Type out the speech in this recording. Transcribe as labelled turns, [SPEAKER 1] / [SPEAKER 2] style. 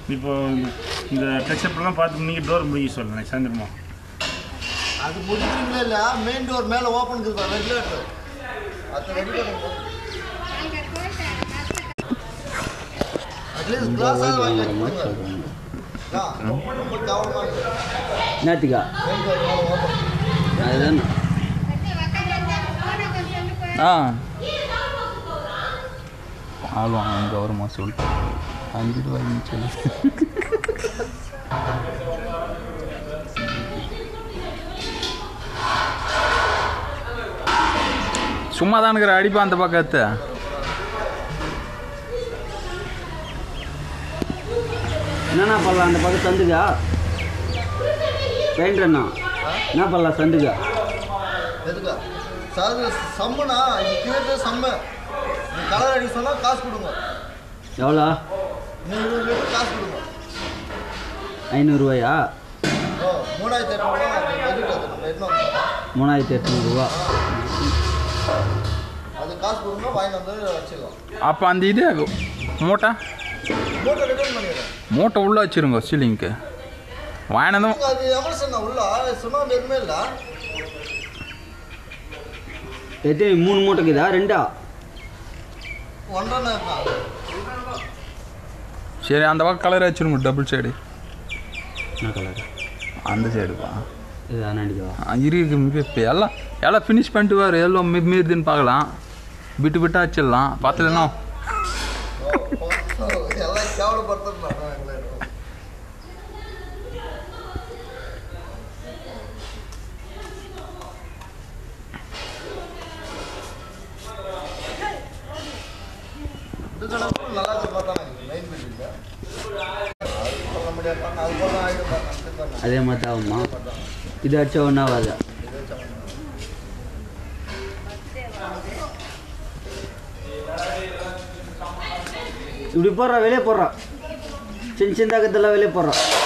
[SPEAKER 1] இப்போ இந்த டெக்ஸ்டப்லாம் பார்த்து நீங்கள் டோர் முடிக்க சொல்லுங்கள் சாயந்தரமா
[SPEAKER 2] அது முடிச்சிங்களா இல்லை மெயின் டோர் மேலே ஓப்பன் இருக்குது ரெகுலேட்டர் அது ரெடி பண்ணுங்க அட்லீஸ்ட் கிளாஸ் வாங்கி கொடுங்க ஆ, ரொம்ப கவனமாக இருக்கு
[SPEAKER 3] என்னத்துக்கா
[SPEAKER 2] மெயின் டோர் மேலே ஓப்பன்
[SPEAKER 3] அதுதான் ஆ ஆள் வாங்க அங்கே வருமா சொல்லிட்டு அஞ்சு ரூபாய்க்கு சொல்லி சும்மா தான் இருக்கிற அடிப்பா அந்த பக்கத்து என்னண்ணா பண்ணலாம் அந்த பக்கம் சந்துக்கா பெயிண்ட் அண்ணா என்ன பண்ணலாம் சந்துக்கா
[SPEAKER 2] எதுக்கா சார் சம்முனா இது கிரியேட்டே செம்ம நீ கலர் அடிக்க சொன்னால் காசு கொடுங்க
[SPEAKER 3] எவ்வளோ
[SPEAKER 2] நீ இருபது லிட்டர் காசு கொடுங்க
[SPEAKER 3] ஐநூறுரூவாயா
[SPEAKER 2] ஓ மூணாயிரத்தி எட்நூறுவா பட்ஜெட் அது நம்ம எட்நூறு
[SPEAKER 3] மூணாயிரத்தி எட்நூறுரூவா
[SPEAKER 2] அது காசு கொடுங்க வாங்கி வந்து வச்சுக்கலாம்
[SPEAKER 3] அப்போ அந்த இது மூட்டை
[SPEAKER 2] மூட்டை ரிட்டர்ன் பண்ணிடுறேன்
[SPEAKER 3] மூட்டை உள்ளே வச்சுருங்க சீலிங்க்கு வாங்கினதும்
[SPEAKER 2] அது எவ்வளோ சொன்ன உள்ள சுண்ணாம்பு எதுவுமே இல்லை
[SPEAKER 3] எத்தனை மூணு மூட்டைக்குதா ரெண்டா
[SPEAKER 2] ஒன்றரை இருக்கா
[SPEAKER 3] சரி அந்த பக்கம் கலர் வச்சுருங்க டபுள் சைடு என்ன கலர் அந்த சைடுப்பா இது அண்ணாடிக்கவா இருக்கு மிக இப்போ எல்லாம் எல்லாம் ஃபினிஷ் பண்ணிட்டு வாரு எல்லாம் மீ மீறுதுன்னு பார்க்கலாம் விட்டு விட்டு வச்சிடலாம் பார்த்துலன்னா
[SPEAKER 2] ஓ, ஓ, எல்லாம் கேவலப்படுத்துறாங்க எங்களை இதுக்கெல்லாம் கூட நல்லா இருக்கு பார்த்தாங்க மெயின் பில்டிங் அது சொல்ல முடியாது அது போல ஆகிடும் பார்த்தாங்க
[SPEAKER 3] அதே மாதிரி தான் ஆகுமா இது அடிச்சா ஒன்றும் ஆகாது இப்படி போடுறா வெளியே போடுறா சின்ன சின்ன கத்தெல்லாம் வெளியே போடுறோம்